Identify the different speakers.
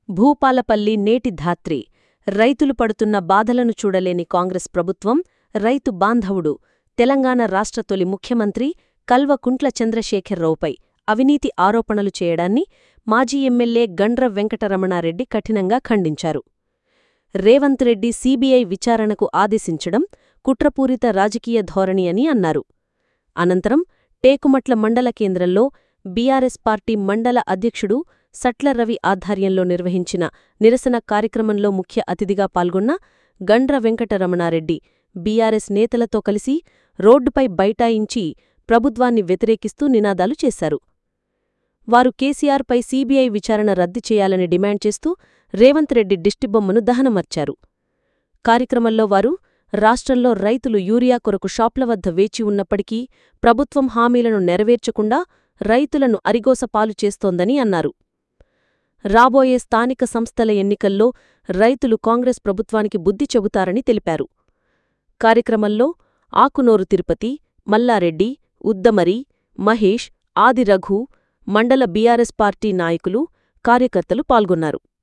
Speaker 1: భూపాలపల్లి నేటి ధాత్రి రైతులు పడుతున్న బాధలను చూడలేని కాంగ్రెస్ ప్రభుత్వం రైతు బాంధవుడు తెలంగాణ రాష్ట్ర తొలి ముఖ్యమంత్రి కల్వకుంట్ల చంద్రశేఖర్రావుపై అవినీతి ఆరోపణలు చేయడాన్ని మాజీ ఎమ్మెల్యే గండ్ర వెంకటరమణారెడ్డి కఠినంగా ఖండించారు రేవంత్ రెడ్డి సీబీఐ విచారణకు ఆదేశించడం కుట్రపూరిత రాజకీయ ధోరణి అని అన్నారు అనంతరం టేకుమట్ల మండల కేంద్రంలో బీఆర్ఎస్ పార్టీ మండల అధ్యక్షుడు సట్ల రవి ఆధ్వర్యంలో నిర్వహించిన నిరసన కార్యక్రమంలో ముఖ్య అతిథిగా పాల్గొన్న గండ్ర వెంకటరమణారెడ్డి బీఆర్ఎస్ నేతలతో కలిసి రోడ్డుపై బైఠాయించి ప్రభుత్వాన్ని వ్యతిరేకిస్తూ నినాదాలు చేశారు వారు కేసీఆర్పై సీబీఐ విచారణ రద్దు చేయాలని డిమాండ్ చేస్తూ రేవంత్ రెడ్డి దిష్టిబొమ్మను దహనమర్చారు కార్యక్రమంలో వారు రాష్ట్రంలో రైతులు యూరియా కొరకు షాప్ల వద్ద వేచి ఉన్నప్పటికీ ప్రభుత్వం హామీలను నెరవేర్చకుండా రైతులను అరిగోసపాలు చేస్తోందని అన్నారు రాబోయే స్థానిక సంస్థల ఎన్నికల్లో రైతులు కాంగ్రెస్ ప్రభుత్వానికి బుద్ధి చెబుతారని తెలిపారు కార్యక్రమంలో ఆకునూరు తిరుపతి మల్లారెడ్డి ఉద్దమరి మహేష్ ఆది రఘు మండల బీఆర్ఎస్ పార్టీ నాయకులు కార్యకర్తలు పాల్గొన్నారు